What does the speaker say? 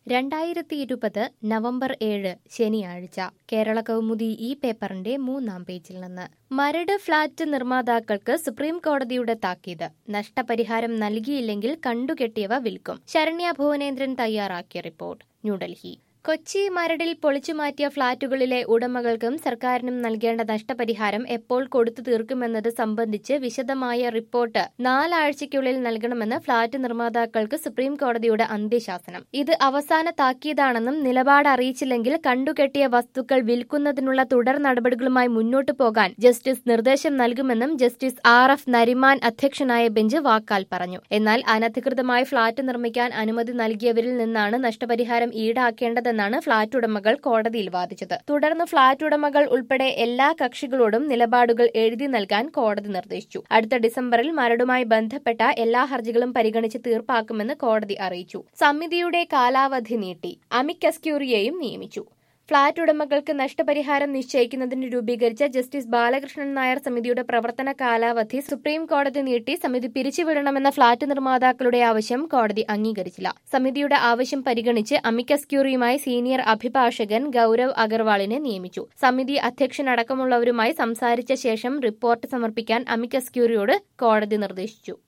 രണ്ടായിരത്തി ഇരുപത് നവംബർ ഏഴ് ശനിയാഴ്ച കേരള കൗമുദി ഈ പേപ്പറിന്റെ മൂന്നാം പേജിൽ നിന്ന് മരട് ഫ്ളാറ്റ് നിർമ്മാതാക്കൾക്ക് സുപ്രീം കോടതിയുടെ താക്കീത് നഷ്ടപരിഹാരം നൽകിയില്ലെങ്കിൽ കണ്ടുകെട്ടിയവ വിൽക്കും ശരണ്യ ഭുവനേന്ദ്രൻ തയ്യാറാക്കിയ റിപ്പോർട്ട് ന്യൂഡൽഹി കൊച്ചി മരടിൽ പൊളിച്ചുമാറ്റിയ ഫ്ളാറ്റുകളിലെ ഉടമകൾക്കും സർക്കാരിനും നൽകേണ്ട നഷ്ടപരിഹാരം എപ്പോൾ കൊടുത്തു തീർക്കുമെന്നത് സംബന്ധിച്ച് വിശദമായ റിപ്പോർട്ട് നാലാഴ്ചയ്ക്കുള്ളിൽ നൽകണമെന്ന് ഫ്ളാറ്റ് നിർമ്മാതാക്കൾക്ക് സുപ്രീം കോടതിയുടെ അന്ത്യശാസനം ഇത് അവസാന താക്കീതാണെന്നും നിലപാട് അറിയിച്ചില്ലെങ്കിൽ കണ്ടുകെട്ടിയ വസ്തുക്കൾ വിൽക്കുന്നതിനുള്ള തുടർ നടപടികളുമായി മുന്നോട്ടു പോകാൻ ജസ്റ്റിസ് നിർദ്ദേശം നൽകുമെന്നും ജസ്റ്റിസ് ആർ എഫ് നരിമാൻ അധ്യക്ഷനായ ബെഞ്ച് വാക്കാൽ പറഞ്ഞു എന്നാൽ അനധികൃതമായി ഫ്ളാറ്റ് നിർമ്മിക്കാൻ അനുമതി നൽകിയവരിൽ നിന്നാണ് നഷ്ടപരിഹാരം ഈടാക്കേണ്ടതെന്നാണ് ഫ്ളാറ്റ് ഉടമകൾ കോടതിയിൽ വാദിച്ചത് തുടർന്ന് ഫ്ളാറ്റ് ഉടമകൾ ഉൾപ്പെടെ എല്ലാ കക്ഷികളോടും നിലപാടുകൾ എഴുതി നൽകാൻ കോടതി നിർദ്ദേശിച്ചു അടുത്ത ഡിസംബറിൽ മരടുമായി ബന്ധപ്പെട്ട എല്ലാ ഹർജികളും പരിഗണിച്ച് തീർപ്പാക്കുമെന്ന് കോടതി അറിയിച്ചു സമിതിയുടെ കാലാവധി നീട്ടി അമിക്കസ് ക്യൂറിയെയും നിയമിച്ചു ഫ്ളാറ്റ് ഉടമകൾക്ക് നഷ്ടപരിഹാരം നിശ്ചയിക്കുന്നതിന് രൂപീകരിച്ച ജസ്റ്റിസ് ബാലകൃഷ്ണൻ നായർ സമിതിയുടെ പ്രവർത്തന കാലാവധി സുപ്രീം കോടതി നീട്ടി സമിതി പിരിച്ചുവിടണമെന്ന ഫ്ളാറ്റ് നിർമ്മാതാക്കളുടെ ആവശ്യം കോടതി അംഗീകരിച്ചില്ല സമിതിയുടെ ആവശ്യം പരിഗണിച്ച് അമിക്കസ് ക്യൂറിയുമായി സീനിയർ അഭിഭാഷകൻ ഗൌരവ് അഗർവാളിനെ നിയമിച്ചു സമിതി അധ്യക്ഷനടക്കമുള്ളവരുമായി സംസാരിച്ച ശേഷം റിപ്പോർട്ട് സമർപ്പിക്കാൻ അമിക്കസ് ക്യൂറിയോട് കോടതി നിർദ്ദേശിച്ചു